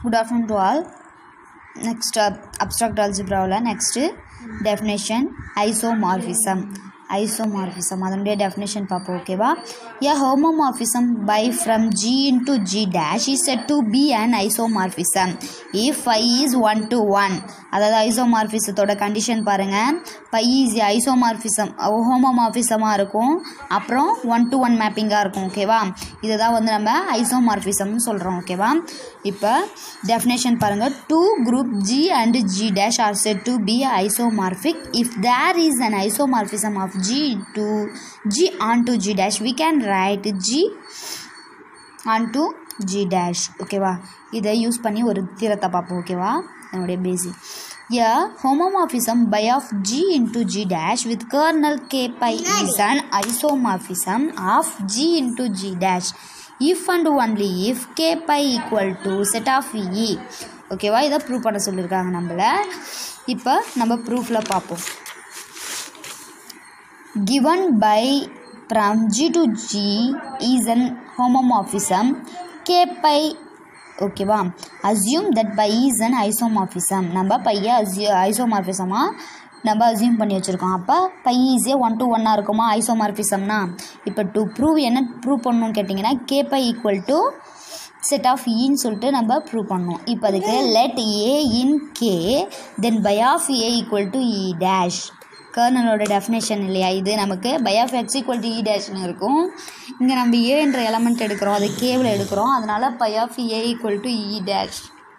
good afternoon to all next abstract அல்ஜிப்ராவில் next definition isomorphism isomorphism அதனுடைய definition பார்ப்போம் ஓகேவா a homomorphism phi from G into G dash is set to be and isomorphism if phi is one to one அதாவது ஐசோமார்ஃபிசத்தோட condition பாருங்கள் phi is isomorphism ஹோமோமார்ஃபிசமாக இருக்கும் அப்புறம் ஒன் டு ஒன் மேப்பிங்காக இருக்கும் ஓகேவா இதை தான் வந்து நம்ம ஐசோமார்ஃபிசம்னு சொல்கிறோம் ஓகேவா இப்போ டெஃபினேஷன் பாருங்கள் two group G and G dash are set to be isomorphic if there is an isomorphism of G to G onto G dash we can write G onto G dash ஓகேவா இதை use பண்ணி ஒரு தீரத்தை பார்ப்போம் ஓகேவா என்னுடைய பேசிக் A homomorphism by of G into G dash with kernel K pi is an isomorphism of G into G dash if and only if K pi equal to set of E ஓகேவா இதை prove பண்ண சொல்லியிருக்காங்க நம்மள இப்போ நம்ம ப்ரூஃபில் பார்ப்போம் given by from G to G is an homomorphism K pi ஓகேவா assume that phi is an isomorphism நம்ம பையை அசியூ ஐசோமார்ஃபிசமாக நம்ம அசியூம் பண்ணி வச்சுருக்கோம் அப்போ பை ஈஸியாக ஒன் டு ஒன்னாக இருக்குமா ஐசோமார்ஃபிசம்னா இப்போ டு ப்ரூவ் என்ன ப்ரூவ் பண்ணணும்னு கேட்டிங்கன்னா K phi equal to set of ஈன்னு சொல்லிட்டு நம்ம ப்ரூவ் பண்ணோம் இப்போ அதுக்கு let a in K then phi of a equal to e dash கர்னலோட டெஃபினேஷன் இல்லையா இது நமக்கு phi of x equal to e டேஷ்னு இருக்கும் இங்கே நம்ம ஏ என்ற எலமெண்ட் எடுக்கிறோம் அது கேவில் எடுக்கிறோம் அதனால் phi of a equal to e dash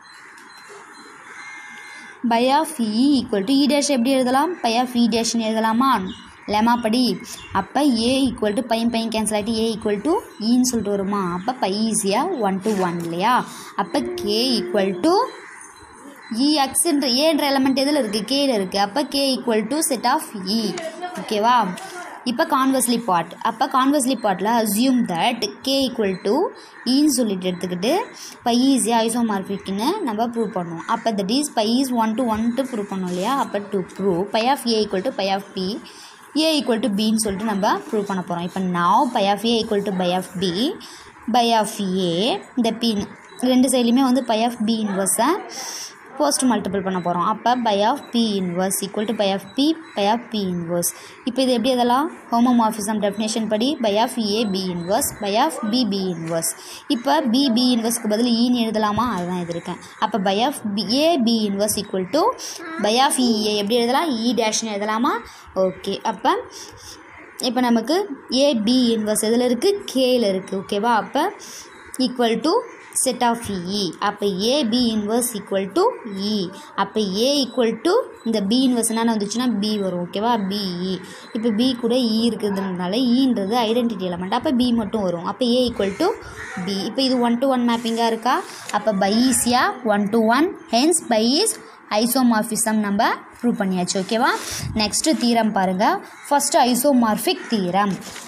phi of e equal to e dash எப்படி எழுதலாம் பை ஆஃப் இ டேஷ்னு எழுதலாமா லெமா படி அப்போ ஏ ஈக்குவல் டு பையன் பையன் கேன்சல் ஆகிட்டு ஏ ஈக்குவல் டு ஈன்னு சொல்லிட்டு வருமா அப்போ பை ஈஸியாக ஒன் டு ஒன் இல்லையா அப்போ கே ஈக்குவல் டு இ எக்ஸ்ன்ற ஏன்ற எலமெண்ட் எதில் இருக்குது கேல இருக்குது அப்போ K equal to set of e ஓகேவா இப்போ கான்வர்ஸ்லி பார்ட் அப்போ கான்வர்ஸ்லி பார்ட்டில் assume that K equal to ஈன்னு சொல்லிட்டு எடுத்துக்கிட்டு பை ஈஸியாக ஐசோமார்பிக்னு நம்ம ப்ரூவ் பண்ணுவோம் அப்போ that is phi is one to one prove பண்ணோம் இல்லையா அப்போ to prove phi of a equal to phi of b a equal to பின்னு சொல்லிட்டு நம்ம ப்ரூவ் பண்ண போகிறோம் இப்போ now phi of a equal to phi of b phi of a இந்த பின் ரெண்டு சைட்லையுமே வந்து பை ஆஃப் பி இன்வர்ஸை போஸ்ட் மல்டிபிள் பண்ண போகிறோம் அப்போ phi of b inverse equal to phi of b phi of b inverse இப்போ இது எப்படி எதெல்லாம் ஹோமோமார்ஃபிசம் டெஃபினேஷன் படி phi of a b inverse phi of b b inverse இப்போ பி பி இன்வர்ஸ்க்கு பதில் ஈன்னு எழுதலாமா அதுதான் எழுதியிருக்கேன் அப்போ phi of b a b inverse equal to phi of e a எப்படி எழுதலாம் இ டேஷ்னு எழுதலாமா ஓகே அப்போ இப்போ நமக்கு ஏ பி இன்வர்ஸ் எதில் இருக்குது கேயில் இருக்குது ஓகேவா அப்போ equal to set of e அப்போ a b inverse equal to e அப்போ ஏ ஈக்குவல் டு இந்த பி இன்வர்ஸ் என்னென்ன வந்துச்சுன்னா பி வரும் ஓகேவா பிஇ இப்போ பி கூட இ இருக்கிறதுனால ஈன்றது ஐடென்டிட்டி எலமெண்ட் அப்போ பி மட்டும் வரும் அப்போ ஏ ஈக்குவல் டு பி இப்போ இது ஒன் டு ஒன் மேப்பிங்காக இருக்கா அப்போ பை ஈஸியா one to one hence phi is isomorphism நம்ம ப்ரூவ் பண்ணியாச்சு ஓகேவா நெக்ஸ்ட்டு தீரம் பாருங்கள் first isomorphic theorem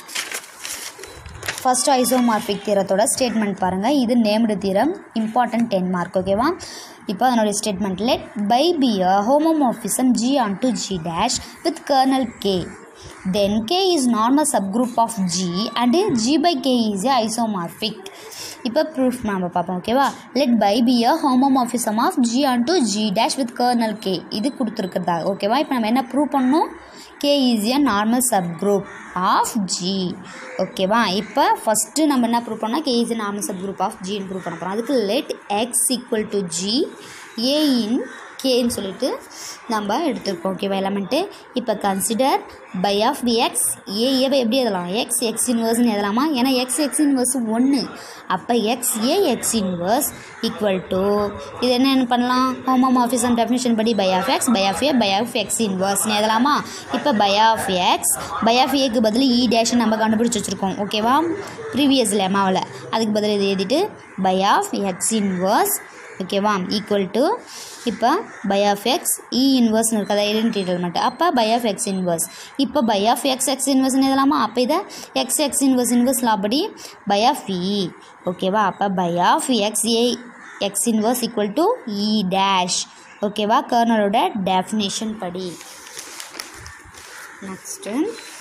first isomorphic தீரத்தோட ஸ்டேட்மெண்ட் பாருங்கள் இது நேம்டு தீரம் இம்பார்ட்டன்ட் டென் மார்க் ஓகேவா இப்போ அதனுடைய statement let phi be a homomorphism G onto G dash with kernel K then K is normal subgroup of G and G by K is a isomorphic இப்போ proof நம்ம பார்ப்போம் ஓகேவா let phi be a homomorphism of G onto G dash with kernel K இது கொடுத்துருக்குறதா ஓகேவா இப்போ நம்ம என்ன ப்ரூவ் பண்ணணும் K is a normal subgroup of G ஓகேவா இப்போ ஃபஸ்ட்டு நம்ம என்ன ப்ரூவ் பண்ணால் K is a normal subgroup of ஜின்னு ப்ரூவ் பண்ண போகிறோம் அதுக்கு let x equal to G a in கேன்னு சொல்லிட்டு நம்ம எடுத்துருக்கோம் ஓகேவா எலமெண்ட்டு இப்போ consider phi of the x a ஏவை எப்படி எழுதலாம் எக்ஸ் எக்ஸ் இன்வர்ஸ்னு எழுதலாமா ஏன்னா எக்ஸ் எக்ஸ் இன்வர்ஸ் ஒன்று அப்போ x a x inverse equal to இது என்ன பண்ணலாம் ஹோமோமார்ஃபிசம் டெஃபினேஷன் படி phi of x phi of a phi of x இன்வர்ஸ்னு எழுதலாமா இப்போ phi of x phi of ஏக்கு பதில் இ டேஷ் நம்ம கண்டுபிடிச்சி வச்சுருக்கோம் ஓகேவா ப்ரீவியஸ் லெமாவில் அதுக்கு பதில் இது எழுதிட்டு பை ஆஃப் எக்ஸ் இன்வர்ஸ் ஓகேவா ஈக்குவல் டு இப்போ பை ஆஃப் எக்ஸ் இ இன்வர்ஸ்னு இருக்குது ஐடென்டி எலமெண்ட் அப்போ பை ஆஃப் எக்ஸ் இன்வர்ஸ் இப்போ பை ஆஃப் எக்ஸ் எக்ஸ் இன்வர்ஸ்னு எழுதலாமா அப்போ இதை எக்ஸ் எக்ஸ் இன்வர்ஸ் இன்வர்ஸ் லாபடி பை ஆஃப் இ ஓகேவா அப்போ phi of x a x inverse equal to e dash ஓகேவா கர்னலோட டெஃபினேஷன் படி next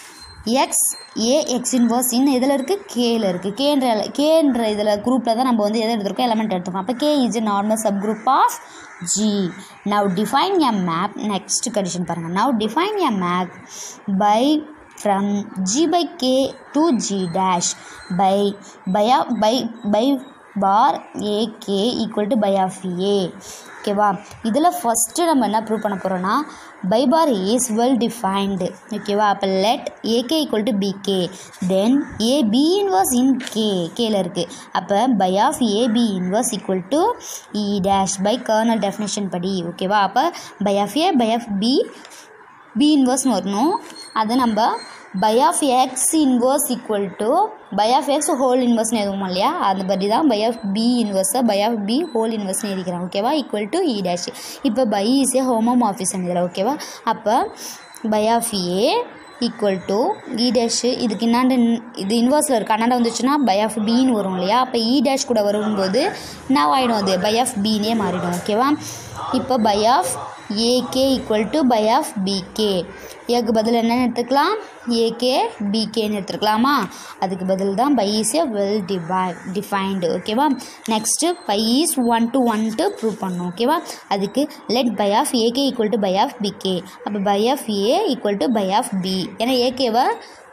x a x inverse in இதில் இருக்குது கேல இருக்குது கேன்ற கேன்ற இதில் குரூப்பில் தான் நம்ம வந்து எதை எடுத்திருக்கோம் எலமெண்ட் எடுத்துருக்கோம் அப்போ K is a normal subgroup of G now define a map next condition பாருங்கள் now define a map phi from G by K to G dash phi பயா phi phi bar a K equal to phi of a ஓகேவா இதில் first நம்ம என்ன ப்ரூவ் பண்ண போகிறோன்னா phi bar is well defined ஓகேவா அப்போ let a K equal to b K then a b inverse in K கேல இருக்குது அப்போ phi of a b inverse equal to e dash by kernel definition படி ஓகேவா அப்போ phi of a phi of b b இன்வர்ஸ்னு வரணும் அதை நம்ம phi of x inverse equal to phi of x whole இன்வர்ஸ்னு எழுதுவோம் இல்லையா அந்த படி தான் பை ஆஃப் பி இன்வர்ஸை பை ஆஃப் பி ஹோல் இன்வர்ஸ்னு எழுதிக்கிறேன் ஓகேவா ஈக்குவல் டு இ டேஷ் இப்போ பை இஸ் ஏ ஹோமோமார்ஃபிசம் இதில் ஓகேவா அப்போ phi of a equal to e dash இதுக்கு என்னாண்ட இது இன்வர்ஸில் இருக்குது அண்ணாண்ட வந்துச்சுன்னா பை ஆஃப் பின்னு வரும் இல்லையா அப்போ இ டேஷ் கூட வரும்போது என்ன ஆகிடும் அது பை ஆஃப் பின்னே மாறிடும் ஓகேவா இப்போ phi of a K equal to phi of b K ஏக்கு பதில் என்னென்னு எடுத்துக்கலாம் ஏகே பிகேன்னு எடுத்துக்கலாமா அதுக்கு பதில் தான் பை இஸ் ஏ வெல் டிவை டிஃபைன்டு ஓகேவா next phi is one to one prove பண்ணணும் ஓகேவா அதுக்கு let phi of a K equal to phi of b K அப்போ phi of a equal to phi of b ஏன்னா ஏகேவை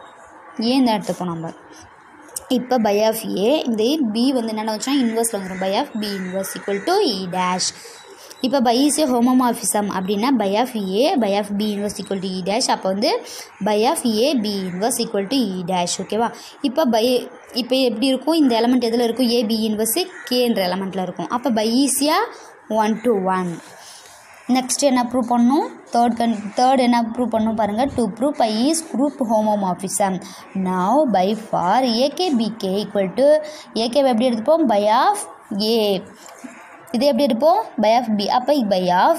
ஏன் தான் எடுத்துப்போம் நம்ம இப்போ பை ஆஃப் ஏ இந்த பி வந்து என்னென்ன வச்சா இன்வர்ஸில் வந்துடும் phi of b inverse equal to e dash இப்போ பை இஸ் ஏ ஹோமோமார்ஃபிசம் அப்படின்னா phi of a phi of b inverse equal to e dash அப்போ வந்து phi of a b inverse equal to e dash ஓகேவா இப்போ by இப்போ எப்படி இருக்கும் இந்த எலமெண்ட் எதில் இருக்கும் ஏ பி இன்வர்ஸு கேன்ற எலமெண்ட்டில் இருக்கும் அப்போ பை ஈஸியாக ஒன் டு ஒன் நெக்ஸ்ட் என்ன ப்ரூவ் பண்ணணும் தேர்ட் கன் தேர்ட் என்ன ப்ரூவ் பண்ணணும் பாருங்கள் to prove phi is group homomorphism now phi for a K b K equal to a K எப்படி எடுத்துப்போம் பை ஆஃப் ஏ இது எப்படி எடுப்போம் பை ஆஃப் பி அப்போ பை ஆஃப்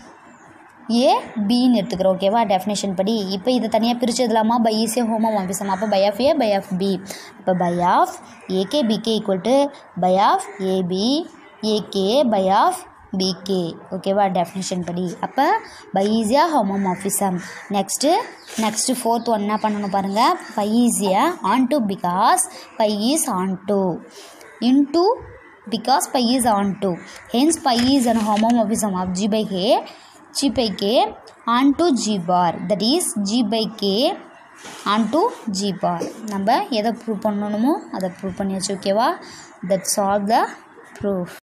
ஏ பின்னு எடுத்துக்கிறோம் ஓகேவா டெஃபினேஷன் படி இப்போ இதை தனியாக பிரித்து எழுதலாமா பை ஈஸியே ஹோமோ மாம்பிசம் அப்போ phi of a phi of b இப்போ phi of a K b K equal to phi of a b a K phi of b K ஓகேவா டெஃபினேஷன் படி அப்போ பை ஈஸியாக homomorphism next next fourth one என்ன பண்ணணும் பாருங்கள் பை ஈஸியாக onto because phi is onto into because pi is on 2 hence pi is an homomorphism of g by k g by k onto g bar that is g by k onto g bar நம்ம எதை prove பண்ணணுமோ அதை prove பண்ணியாச்சு ஓகேவா that's all the proof